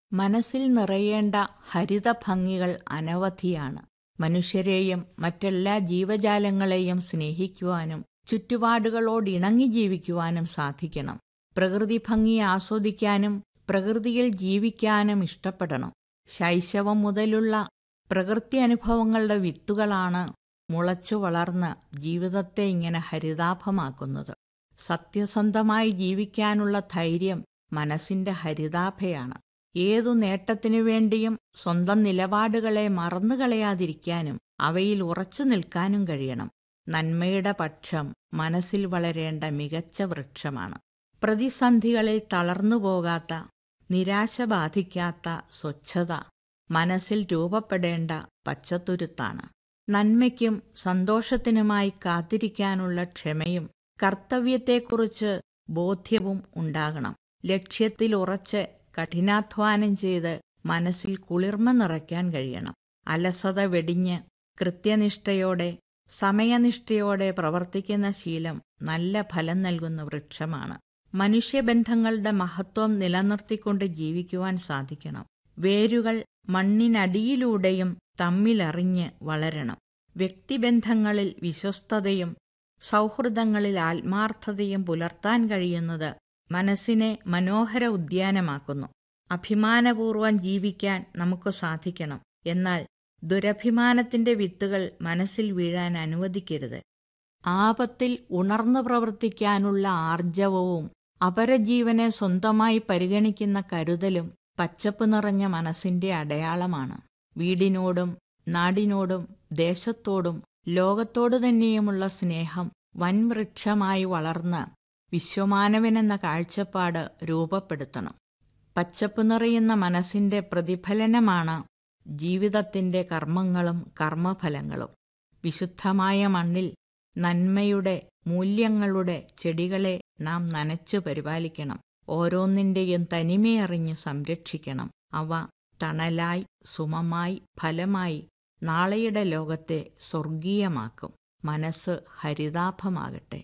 മനസ്സിൽ നിറയേണ്ട ഹരിതഭംഗികൾ അനവധിയാണ് മനുഷ്യരെയും മറ്റെല്ലാ ജീവജാലങ്ങളെയും സ്നേഹിക്കുവാനും ചുറ്റുപാടുകളോട് ഇണങ്ങി ജീവിക്കുവാനും സാധിക്കണം പ്രകൃതി ഭംഗി ആസ്വദിക്കാനും പ്രകൃതിയിൽ ജീവിക്കാനും ഇഷ്ടപ്പെടണം ശൈശവം മുതലുള്ള പ്രകൃതി അനുഭവങ്ങളുടെ വിത്തുകളാണ് മുളച്ചു വളർന്ന് ജീവിതത്തെ ഇങ്ങനെ ഹരിതാഭമാക്കുന്നത് സത്യസന്ധമായി ജീവിക്കാനുള്ള ധൈര്യം മനസ്സിന്റെ ഹരിതാഭയാണ് ഏതു നേട്ടത്തിനു വേണ്ടിയും സ്വന്തം നിലപാടുകളെ മറന്നുകളയാതിരിക്കാനും അവയിൽ ഉറച്ചു നിൽക്കാനും കഴിയണം നന്മയുടെ പക്ഷം മനസ്സിൽ വളരേണ്ട മികച്ച വൃക്ഷമാണ് പ്രതിസന്ധികളിൽ തളർന്നു പോകാത്ത നിരാശ ബാധിക്കാത്ത സ്വച്ഛത മനസ്സിൽ രൂപപ്പെടേണ്ട പച്ചത്തുരുത്താണ് നന്മയ്ക്കും സന്തോഷത്തിനുമായി കാത്തിരിക്കാനുള്ള ക്ഷമയും കർത്തവ്യത്തെക്കുറിച്ച് ബോധ്യവും ഉണ്ടാകണം ലക്ഷ്യത്തിൽ ഉറച്ച് കഠിനാധ്വാനം ചെയ്ത് മനസ്സിൽ കുളിർമ നിറയ്ക്കാൻ കഴിയണം അലസത വെടിഞ്ഞ് കൃത്യനിഷ്ഠയോടെ സമയനിഷ്ഠയോടെ പ്രവർത്തിക്കുന്ന ശീലം നല്ല ഫലം നൽകുന്ന വൃക്ഷമാണ് മനുഷ്യബന്ധങ്ങളുടെ മഹത്വം നിലനിർത്തിക്കൊണ്ട് ജീവിക്കുവാൻ സാധിക്കണം വേരുകൾ മണ്ണിനടിയിലൂടെയും തമ്മിലറിഞ്ഞ് വളരണം വ്യക്തിബന്ധങ്ങളിൽ വിശ്വസ്തതയും സൗഹൃദങ്ങളിൽ ആത്മാർത്ഥതയും പുലർത്താൻ കഴിയുന്നത് മനസ്സിനെ മനോഹര ഉദ്യാനമാക്കുന്നു അഭിമാനപൂർവം ജീവിക്കാൻ നമുക്ക് സാധിക്കണം എന്നാൽ ദുരഭിമാനത്തിന്റെ വിത്തുകൾ മനസ്സിൽ വീഴാൻ അനുവദിക്കരുത് ആപത്തിൽ ഉണർന്നു പ്രവർത്തിക്കാനുള്ള ആർജവവും അപരജീവനെ സ്വന്തമായി പരിഗണിക്കുന്ന കരുതലും പച്ചപ്പ് നിറഞ്ഞ മനസ്സിന്റെ അടയാളമാണ് വീടിനോടും നാടിനോടും ദേശത്തോടും ലോകത്തോടു തന്നെയുമുള്ള സ്നേഹം വൻവൃക്ഷമായി വളർന്ന് വിശ്വമാനവനെന്ന കാഴ്ചപ്പാട് രൂപപ്പെടുത്തണം പച്ചപ്പ് നിറയുന്ന മനസ്സിന്റെ പ്രതിഫലനമാണ് ജീവിതത്തിന്റെ കർമ്മങ്ങളും കർമ്മഫലങ്ങളും വിശുദ്ധമായ മണ്ണിൽ നന്മയുടെ മൂല്യങ്ങളുടെ ചെടികളെ നാം നനച്ചു പരിപാലിക്കണം ഓരോന്നിന്റെയും തനിമയറിഞ്ഞ് സംരക്ഷിക്കണം അവ തണലായി സുമമായി ഫലമായി നാളെയുടെ ലോകത്തെ സ്വർഗീയമാക്കും മനസ്സ് ഹരിതാഭമാകട്ടെ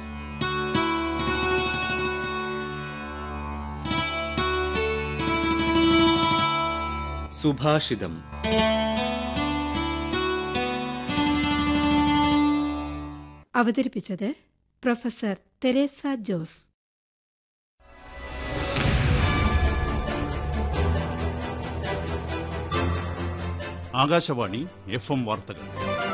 സുഭാഷിതം അവതരിപ്പിച്ചത് professor Teresa Jose Akashvani F M വാർത്തകൾ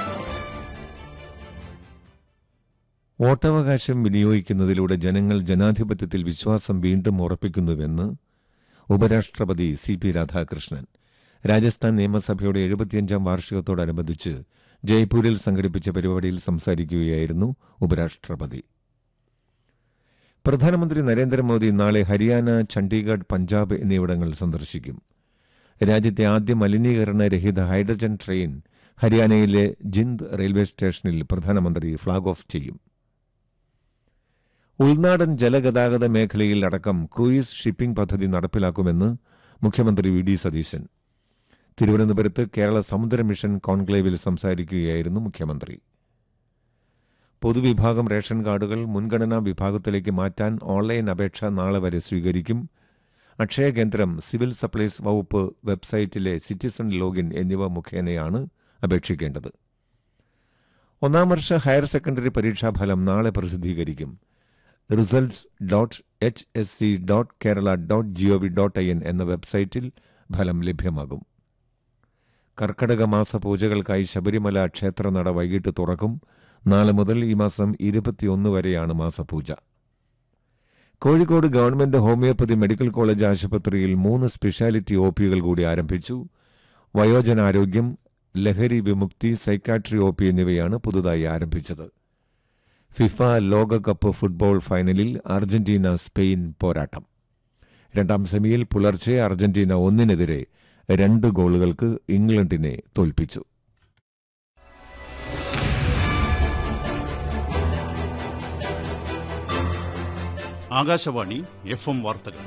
വോട്ടവകാശം വിനിയോഗിക്കുന്നതിലൂടെ ജനങ്ങൾ ജനാധിപത്യത്തിൽ വിശ്വാസം വീണ്ടും ഉറപ്പിക്കുന്നുവെന്ന് ഉപരാഷ്ട്രപതി സി പി രാധാകൃഷ്ണൻ രാജസ്ഥാൻ നിയമസഭയുടെ എഴുപത്തിയഞ്ചാം വാർഷികത്തോടനുബന്ധിച്ച് ജയ്പൂരിൽ സംഘടിപ്പിച്ച പരിപാടിയിൽ സംസാരിക്കുകയായിരുന്നു ഉപരാഷ്ട്രപതി പ്രധാനമന്ത്രി നരേന്ദ്രമോദി നാളെ ഹരിയാന ചണ്ഡീഗഡ് പഞ്ചാബ് എന്നിവിടങ്ങൾ സന്ദർശിക്കും രാജ്യത്തെ ആദ്യ മലിനീകരണ രഹിത ഹൈഡ്രജൻ ട്രെയിൻ ഹരിയാനയിലെ ജിന്ദ് റെയിൽവേ സ്റ്റേഷനിൽ പ്രധാനമന്ത്രി ഫ്ളാഗ് ഓഫ് ചെയ്യും ഉൾനാടൻ ജലഗതാഗത മേഖലയിൽ അടക്കം ക്രൂയിസ് ഷിപ്പിംഗ് പദ്ധതി നടപ്പിലാക്കുമെന്ന് മുഖ്യമന്ത്രി വി ഡി സതീശൻ തിരുവനന്തപുരത്ത് കേരള സമുദ്ര മിഷൻ കോൺക്ലേവിൽ സംസാരിക്കുകയായിരുന്നു മുഖ്യമന്ത്രി പൊതുവിഭാഗം റേഷൻ കാർഡുകൾ മുൻഗണനാ വിഭാഗത്തിലേക്ക് മാറ്റാൻ ഓൺലൈൻ അപേക്ഷ നാളെ വരെ സ്വീകരിക്കും അക്ഷയ കേന്ദ്രം സിവിൽ സപ്ലൈസ് വകുപ്പ് വെബ്സൈറ്റിലെ സിറ്റിസൺ ലോഗിൻ എന്നിവ മുഖേനയാണ് അപേക്ഷിക്കേണ്ടത് ഒന്നാം വർഷ ഹയർ സെക്കൻഡറി പരീക്ഷാഫലം നാളെ പ്രസിദ്ധീകരിക്കും results dot H S C dot Kerala dot G O V dot I N എന്ന വെബ്സൈറ്റിൽ ഫലം ലഭ്യമാകും കർക്കടക മാസ പൂജകൾക്കായി ശബരിമല ക്ഷേത്രനട വൈകിട്ട് തുറക്കും നാളെ മുതൽ ഈ മാസം ഇരുപത്തിയൊന്ന് വരെയാണ് മാസപൂജ Kozhikode government homoeopathy medical college ആശുപത്രിയിൽ മൂന്ന് സ്പെഷ്യാലിറ്റി ഒ പികൾ കൂടി ആരംഭിച്ചു വയോജനാരോഗ്യം ലഹരി വിമുക്തി സൈക്കാട്രി ഒ പി എന്നിവയാണ് പുതുതായി ആരംഭിച്ചത് ഫിഫ ലോകകപ്പ് ഫുട്ബോൾ ഫൈനലിൽ അർജന്റീന സ്പെയിൻ പോരാട്ടം രണ്ടാം സെമിയിൽ പുലർച്ചെ അർജന്റീന ഒന്നിനെതിരെ രണ്ട് ഗോളുകൾക്ക് ഇംഗ്ലണ്ടിനെ തോൽപ്പിച്ചു ആകാശവാണി എഫ് എം വാർത്തകൾ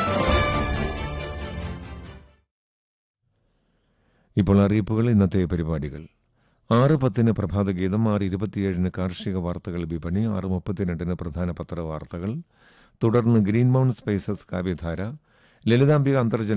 ഇപ്പോൾ അറിയിപ്പുകൾ ഇന്നത്തെ പരിപാടികൾ ആറ് പത്തിന് പ്രഭാതഗീതം ആറ് ഇരുപത്തിയേഴിന് കാർഷിക വാർത്തകൾ വിപണി ആറ് മുപ്പത്തിരണ്ടിന് പ്രധാന പത്രവാർത്തകൾ തുടർന്ന് ഗ്രീൻ മൗണ്ട് സ്പൈസസ് കാവ്യധാര ലളിതാംബിക അന്തർജന